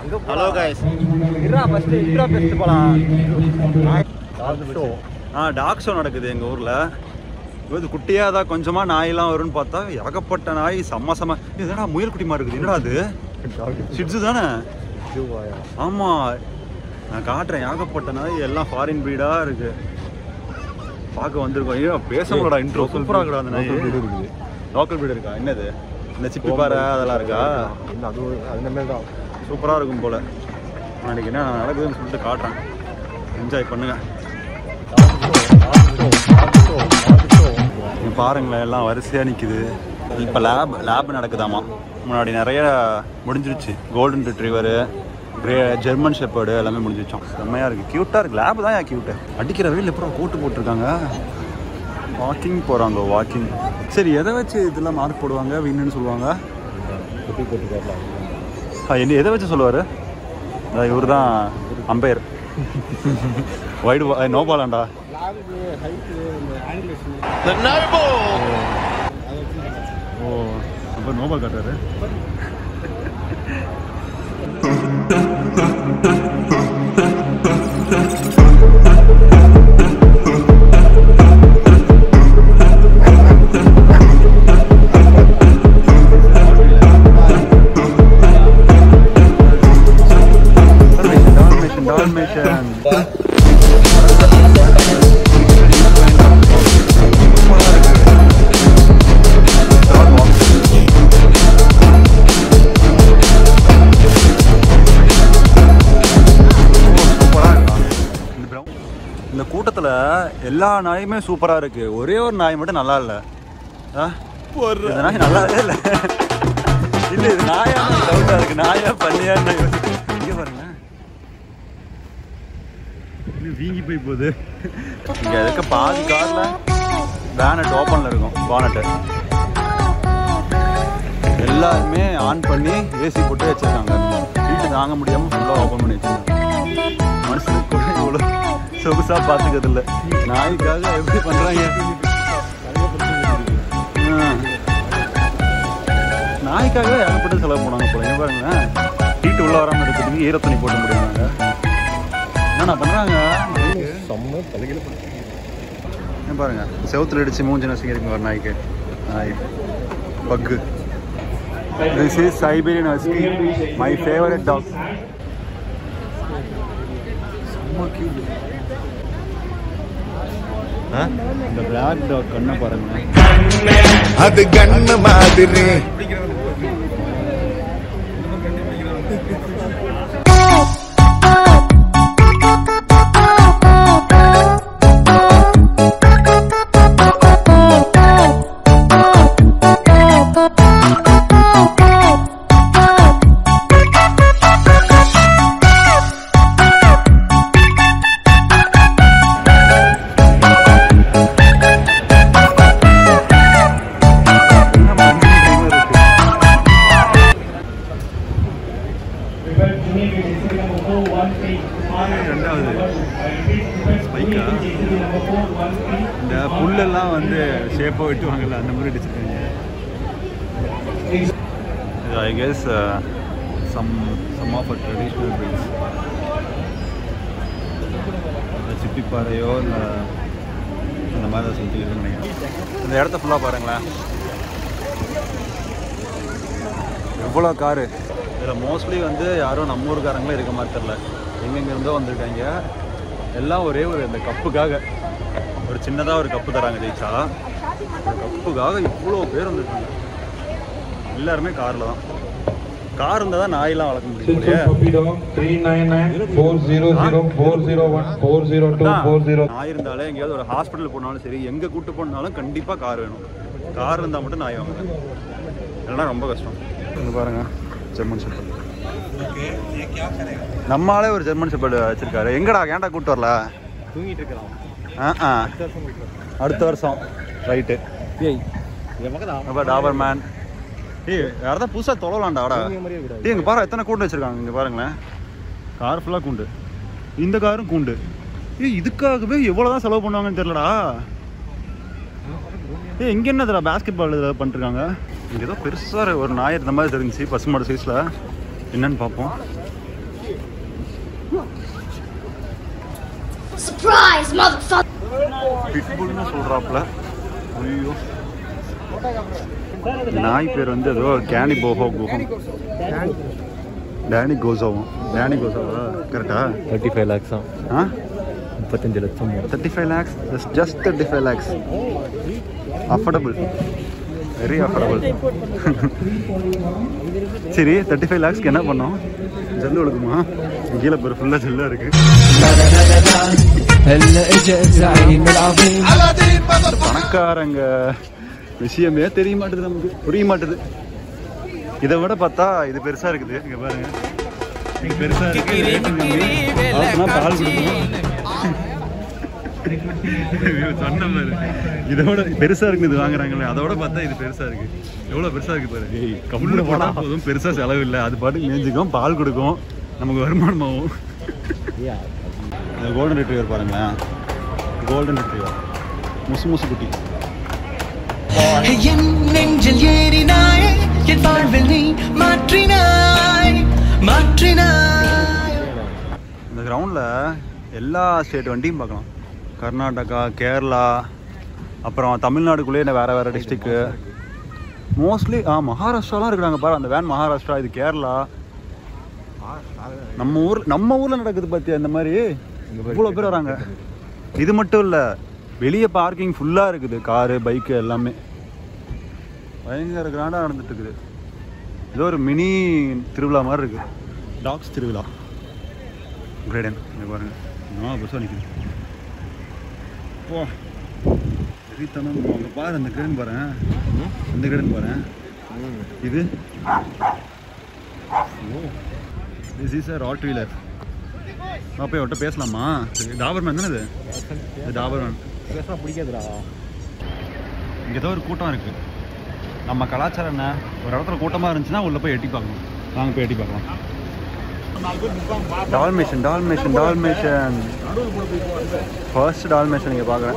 Hello guys இருடா first intro பேசிட்டு போலாம் ஆ டாக் ஷோ நடக்குது எங்கள் ஊரில் இது குட்டியாக தான் கொஞ்சமாக நாயெல்லாம் வரும்னு பார்த்தா ஏகப்பட்ட நாய் செம்ம செம்ம இதுடா முயல் குட்டிமா இருக்குது என்னடா அது ஷிட்ஸு தானே ஆமாம் நான் காட்டுறேன் ஏகப்பட்ட நாய் எல்லாம் ஃபாரின் ப்ரீடாக இருக்கு பார்க்க வந்திருக்கோம் ஐயோ பேச முடியலடா இன்ட்ரோ சூப்பராக இருக்குடா அந்த நாய் லோக்கல் ப்ரீடு இருக்கா என்னது இந்த சிப்பி பாறை அதெல்லாம் இருக்கா அது அது மாதிரி தான் சூப்பராக இருக்கும் போல் நாளைக்கு என்ன நடக்குதுன்னு சொல்லிட்டு காட்டுறேன் என்ஜாய் பண்ணுங்க இங்க பாருங்களேன் எல்லாம் வரிசையாக நிற்குது இப்போ லேப் லேப் நடக்குதாமா முன்னாடி நிறைய முடிஞ்சிருச்சு golden retriever grey German shepherd எல்லாமே முடிஞ்சிருச்சோம் செம்மையாக இருக்குது க்யூட்டாக இருக்குது லேப் தான் ஏன் க்யூட்டு அடிக்கிற வெயில் எப்பறம் கூட்டு போட்டிருக்காங்க வாக்கிங் போகிறாங்க வாக்கிங் சரி எதை வச்சு இதெல்லாம் மார்க் போடுவாங்க வின்னுன்னு சொல்லுவாங்க குட்டி போட்டு கேட்கலாம் ஆ, என்ன எதை வச்சு சொல்லுவார் இவர் தான் அம்பையர் வைடு நோ பாலாண்டா ஓ அப்போ நோ பால் காட்டுறாரு டால்மேஷன் டால்மேஷன் இந்த கூட்டத்தில் எல்லா நாயுமே சூப்பராக இருக்கு ஒரே ஒரு நாய் மட்டும் நல்லா இல்லை ஆ? இந்த நாய் நல்லாவே இல்லை இல்லை இது நாயா டவுட்டாக இருக்கு நாயா பண்ணியா இங்கே பாருங்க இது வீங்கி போய் போகுது இங்கே இருக்க பாதி காரில் பேனட் ஓப்பனில் இருக்கும் பானட்டு எல்லாருமே ஆன் பண்ணி ஏசி போட்டு வச்சிருக்காங்க வீட்டு தாங்க முடியாமல் ஃபுல்லாக ஓப்பன் பண்ணி வச்சிருக்காங்க மனுஷனுக்கு கூட இவ்வளோ சொகுசாக பார்த்துக்கிறது இல்லை நாய்க்காக எப்படி பண்ணுறாங்க நாய்க்காக ஏகப்பட்டு செலவு போனாங்க போல இங்க பாருங்களேன் ஹீட்டு உள்ள வராமல் இருக்கிறதுக்கு ஈரத்துணி போட்டு முடியுங்க என்னண்ணா பண்ணுறாங்க செம்ம தலைகளை இங்க பாருங்க செவுத்துல அடிச்சு மூஞ்சி நசுங்கிருக்கு ஒரு நாய்க்கு நாய் பக்கு this is Siberian husky my favourite dog இந்த பிளாக் டாக் கண்ணை பாருங்க அது கண்ணு மாதிரி ரெண்டாவது ஸ்பைக்கா இந்த புல்லெல்லாம் வந்து ஷேப்பாக வெட்டுவாங்கல்ல அந்த மாதிரி அடிச்சிருக்காங்க I guess some some of a traditional breeds சிப்பிப்பாறையோ இல்லை அந்த மாதிரி தான் சுற்றி இருக்குன்னு நினைக்கிறேன் இந்த இடத்த ஃபுல்லாக பாருங்களேன் எவ்வளோ காரு இதில் மோஸ்ட்லி வந்து யாரும் நம்ம ஊருக்காரங்களே இருக்க மாதிரி தெரில எங்கெங்க இருந்தோ வந்திருக்காங்க எல்லாம் ஒரே ஒரு இந்த கப்புக்காக ஒரு சின்னதாக ஒரு கப்பு தராங்க ஜெயிச்சா அந்த கப்புக்காக இவ்வளோ பேர் வந்திருக்காங்க எல்லாருமே காரில் தான் கார் இருந்தால் தான் நாயெல்லாம் வளர்க்க முடியும் Silver இல்லையா? puppy dog, 399-400-401-402-404. நாய் இருந்தாலே எங்கேயாவது ஒரு ஹாஸ்பிட்டல் போனாலும் சரி எங்கே கூட்டு போனாலும் கண்டிப்பாக கார் வேணும் கார் இருந்தால் மட்டும் நாய் வாங்க இல்லைன்னா ரொம்ப கஷ்டம் இங்க பாருங்க ஜெர்மன் ஷெப்பர்ட் நம்மாலே ஒரு ஜெர்மன் ஷெப்பர்ட் வச்சிருக்காரு எங்கடா ஏன்டா கூட்டு வரல தூங்கிட்டு இருக்கிறான் ஆ ஆ அடுத்த வருஷம் ரைட்டு ஏய் என் மகன் தான் அப்போ டாபர் மேன் ஏய் வேறு தான் புதுசாக தொழலாம்டா வாடா மாதிரியே இருக்கக்கூடாது ஏய் இங்கே பாரு எத்தனை கூண்டு வச்சிருக்காங்க இங்கே பாருங்களேன் கார் ஃபுல்லாக கூண்டு இந்த காரும் கூண்டு ஏய் இதுக்காகவே எவ்வளோ தான் செலவு பண்ணுவாங்கன்னு தெரியலடா ஏய் இங்கே என்னதுடா பேஸ்கெட் பால் இதில் பண்ணிருக்காங்க இங்கே ஏதோ பெருசாக ஒரு நாய் இருந்த மாதிரி தெரிஞ்சுச்சு பசுமாடு சைஸில் என்னன்னு பார்ப்போம் Surprise, motherfucker! பிட்புல்னு சொல்றாப்ல ஐயோ நாய் பேர் வந்து ஏதோ கேனி போஹோ குஹம் டேனி கோசோவும் டேனி கோசோவா கரெக்டா தேர்ட்டி ஃபைவ் லேக்ஸா ஆ முப்பத்தஞ்சு லட்சம் thirty five lakhs just thirty five lakhs affordable very affordable சரி தேர்ட்டி ஃபைவ் லேக்ஸ்க்கு என்ன பண்ணோம் ஜல்லு ஒழுக்குமா கீழே பேர் ஃபுல்லாக ஜல்லாக இருக்கு هلا اجا الزعيم العظيم பணக்காரங்க விஷயமே தெரிய மாட்டுது நமக்கு புரிய மாட்டுது இதை விட பார்த்தா இது பெருசா இருக்குது இங்க பாருங்க இது பெருசா இருக்கு rate கம்மி. ஆசைனா பால் கொடுக்கணும் சொன்ன பாரு இதோட பெருசா இருக்கு இது வாங்குறாங்களே அதோட பார்த்தா இது பெருசா இருக்கு எவ்வளவு பெருசா இருக்கு பாரு கம்முன்னு போனா போதும் பெருசா செலவு இல்லை அது பாட்டுக்கு மேய்ஞ்சிக்கும் பால் கொடுக்கும் நமக்கு வருமானமாகும் இந்த கோல்டன் ரிட்ரீவர் பாருங்களேன் கோல்டன் ரிட்ரீவர் முசு முசு குட்டி என் நெஞ்சில் ஏறினாய் என் வாழ்வில் நீ மாற்றினாய் மாற்றினாய் இந்த கிரவுண்டில் எல்லா ஸ்டேட் வண்டியும் பார்க்கலாம் கர்நாடகா கேரளா அப்புறம் தமிழ்நாடுக்குள்ளேயே வேறு வேறு டிஸ்ட்ரிக்கு மோஸ்ட்லி ஆ மகாராஷ்டிராலாம் இருக்கிறாங்க பாரு அந்த வேன் மகாராஷ்டிரா இது கேரளா நம்ம ஊர் நம்ம ஊரில் நடக்குது பார்த்தியா இந்த மாதிரி இவ்வளோ பேர் வராங்க இது மட்டும் இல்லை வெளியே பார்க்கிங் ஃபுல்லாக இருக்குது காரு பைக்கு எல்லாமே பயங்கர கிராண்டாக நடந்துட்டு இருக்குது ஏதோ ஒரு மினி திருவிழா மாதிரி இருக்குது டாக்ஸ் திருவிழா கிரேடன் இங்க பாருங்க நான் பஸ்ஸாக நிற்குது ஓ வெறித்தனம் அங்கே பாரு அந்த கிரேடன் பாரு அந்த கிரேடன் பாரு இது oh this is a Rottweiler அப்போ அவட்ட பேசலாமா டாபர்மேன் தானே இது இது டாபர்மேன் பேசினா பிடிக்காதுடா இங்கே ஏதோ ஒரு கூட்டம் இருக்கு நம்ம கலாச்சாரம் என்ன ஒரு இடத்துல கூட்டமாக இருந்துச்சுன்னா உள்ள போய் எட்டி பார்க்கணும் வாங்க போய் எட்டி பார்க்கலாம் Dalmatian Dalmatian Dalmatian first Dalmatian இங்கே பார்க்குறேன்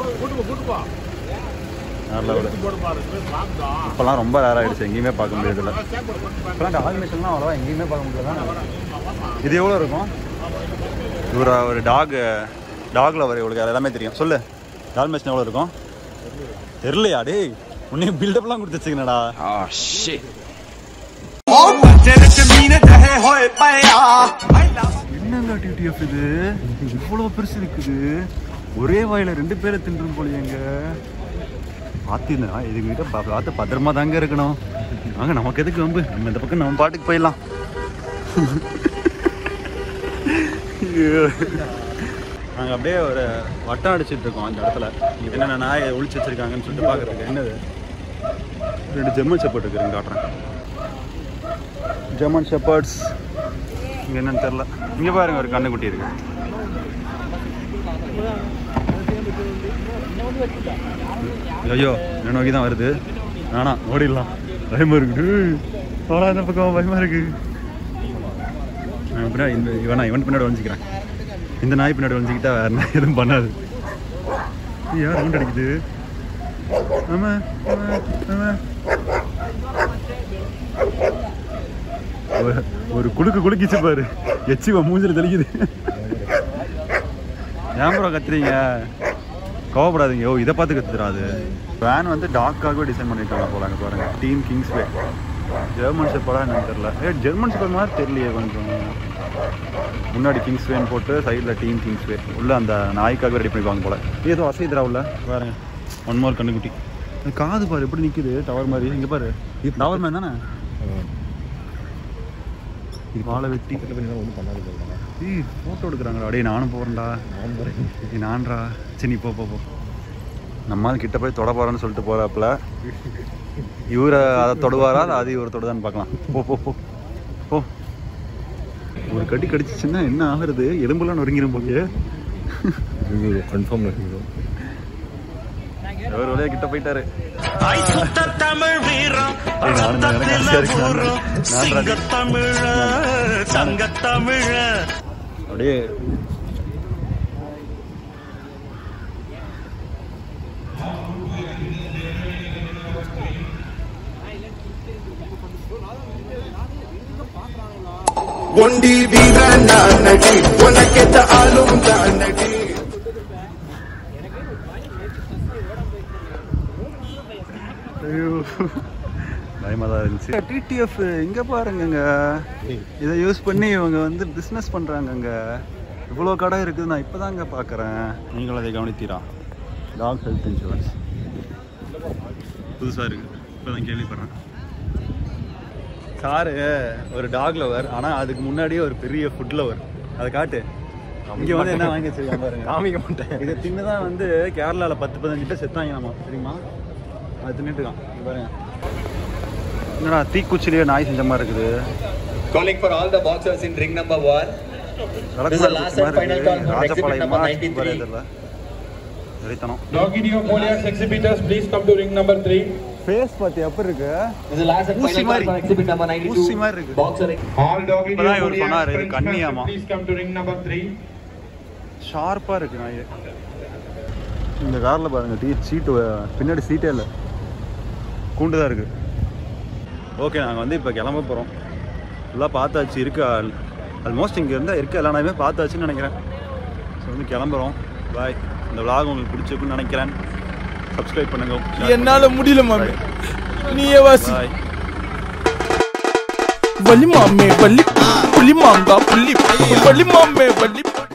நல்ல ஒரு இப்போலாம் ரொம்ப ரேர் ஆகிடுச்சு எங்கேயுமே பார்க்க முடியறதில்ல இப்போலாம் டால்மேஷன்லாம் அவ்வளோவா எங்கேயுமே பார்க்க முடியல இது எவ்வளோ இருக்கும் இவர் ஒரு டாக் டாக்ல வர இவளுக்கு அது எல்லாமே தெரியும் சொல்லு டால்மேஷன் எவ்வளோ இருக்கும் தெரியலையா டேய் உன்னையும் பில்டப்லாம் கொடுத்து வச்சுக்கணடா என்னங்க டிடிஎஃப் இது இவ்வளோ பெருசு இருக்குது ஒரே வாயில ரெண்டு பேரை தின்றும் போலியேங்க ஆத்தினா இதுங்கிட்ட பார்த்து பத்திரமா தாங்க இருக்கணும் வாங்க நமக்கு எதுக்கு வம்பு நம்ம இந்த பக்கம் நம்ம பாட்டுக்கு போயிடலாம் நாங்கள் அப்படியே ஒரு வட்டம் அடிச்சிட்டு இருக்கோம் அந்த இடத்துல இங்க என்னென்ன நாயை ஒளிச்சு வச்சிருக்காங்கன்னு சொல்லிட்டு பார்க்கறதுக்கு என்னது ரெண்டு ஜெர்மன் ஷெப்பர்ட் இருக்குதுங்க காட்டுறேன் ஜெர்மன் ஷெப்பர்ட்ஸ் இங்கே என்னன்னு தெரில இங்கே பாருங்க ஒரு கண்ணுக்குட்டி இருக்கு ஐயோ என்ன நோக்கி தான் வருது வேணாம் ஓடிடலாம் பயமா இருக்கு போடா இந்த பக்கம் பயமா இருக்கு நான் பின்னாடி இந்த இவனா இவன் பின்னாடி ஒழிஞ்சிக்கிறேன் இந்த நாய் பின்னாடி ஒழிஞ்சிக்கிட்டா வேற நாய் எதுவும் பண்ணாது ஏய், யார் ரவுண்ட் அடிக்குது ஆமா ஆமா ஆமா ஒரு- ஒரு குலுக்கு குலுக்கிச்சு பாரு எச்சி மூஞ்சில தெளிக்குது ஏன் ப்ரோ கத்துறீங்க கோவப்படாதீங்க ஓ இதை பார்த்து கத்துறாது வேன் வந்து டாக்காகவே டிசைன் பண்ணிருக்காங்க போல அங்கே பாருங்க டீம் கிங்ஸ்வே ஜெர்மன் ஷெப்படா என்னன்னு தெரியல ஏ ஜெர்மன் ஷெப்பர் மாதிரி தெரியலையே கொஞ்சம் முன்னாடி கிங்ஸ்வேன்னு போட்டு சைடில் டீம் கிங்ஸ்வே உள்ள அந்த நாய்க்காகவே ரெடி பண்ணிப்பாங்க போல ஏதோ அசைதுரா உள்ள பாருங்க ஒன் மோர் கண்ணுக்குட்டி அது காது பாரு எப்படி நிக்குது டவர் மாதிரி இங்க பாரு டவர் மேன் தானே இது வாழை வெட்டி ஒன்றும் பண்ணாது போகிறேன் ஏய் ஃபோட்டோ எடுக்கிறாங்களா டேய் நானும் போகிறேன்டா ஏய் நான்டா சரி நீ போ போ போ நம்மால் கிட்ட போய் தொட போகிறேன்னு சொல்லிட்டு போகிறாப்புல இவரை அதை தொடுவாரா இல்லை அது இவர் தொடுதான்னு பார்க்கலாம் போ போ போ போ ஒரு கடி கடிச்சிச்சுன்னா என்ன ஆகுறது எலும்புலாம் நொறுங்கிரும் போலியே கன்ஃபார்ம் இருக்குது ஒரு வழியா கிட்ட போயிட்டாரு தமிழ் வீரம் ஏய், நானும் தான் எனக்கு ஆசையா இருக்கு. நானும் நானும் சிங்க தமிழ சங்க தமிழ அப்படியே ஒண்டி வீரன் நான் நடி உனக்கு உனக்கேத்த ஆளும் தானடி ஐயோ பயமாக தான் இருந்துச்சு டிடிஎஃப் இங்கே பாருங்கங்க இதை யூஸ் பண்ணி இவங்க வந்து பிஸ்னஸ் பண்ணுறாங்கங்க இவ்வளோ கடை இருக்குது நான் இப்போ தாங்க பார்க்குறேன் நீங்களும் அதை கவனித்தீரா டாக் ஹெல்த் இன்சூரன்ஸ் புதுசாக இருக்குது இப்போ தான் கேள்விப்படுறேன் காரு ஒரு டாக் லவர் ஆனால் அதுக்கு முன்னாடியே ஒரு பெரிய ஃபுட் லவர் அதை காட்டு இங்கே வந்து என்ன வாங்கி வச்சிருக்காங்க பாருங்க காமிக்க மாட்டேன் இதை தின்னு தான் வந்து கேரளாவில் பத்து பதினஞ்சு பேர் செத்தாங்க நம்ம தெரியுமா அது தின்னுட்டு இருக்கான் இங்க பாருங்க என்னடா தீக்குச்சிலேயே நாய் செஞ்ச மாதிரி இருக்குது Calling for all the boxers in ring number one. This is the last and final call for exhibit number 93. வெறித்தனம் Doginio Polias exhibitors, please come to ring number three. Face பார்த்து எப்படி இருக்கு This is the last and ஊசி final call மாதிரி. for exhibit number ஊசி 92. மாதிரி இருக்கு. Boxer. All Doginio இப்பதான் இவர் Polias சொன்னாரு, இது participants, கன்னியாமா. please come to ring number three. ஷார்ப்பாக இருக்கு நாய் இந்த காரில் பாருங்க டீ சீட்டு பின்னாடி சீட்டே இல்லை கூண்டு தான் இருக்கு ஓகே நாங்கள் வந்து இப்போ கிளம்ப போகிறோம் ஃபுல்லாக பார்த்தாச்சு இருக்கு ஆல்மோஸ்ட் இங்கே இருந்தால் இருக்க எல்லா நாயுமே பார்த்தாச்சுன்னு நினைக்கிறேன் ஸோ வந்து கிளம்புறோம் பாய் இந்த vlog உங்களுக்கு பிடிச்சிருக்குன்னு நினைக்கிறேன் சப்ஸ்கிரைப் பண்ணுங்க என்னால முடியல மாமே நீயே வாசி பாய் வலி மாமே வலி புலி மாங்கா புள்ளி வலி மாமே வலி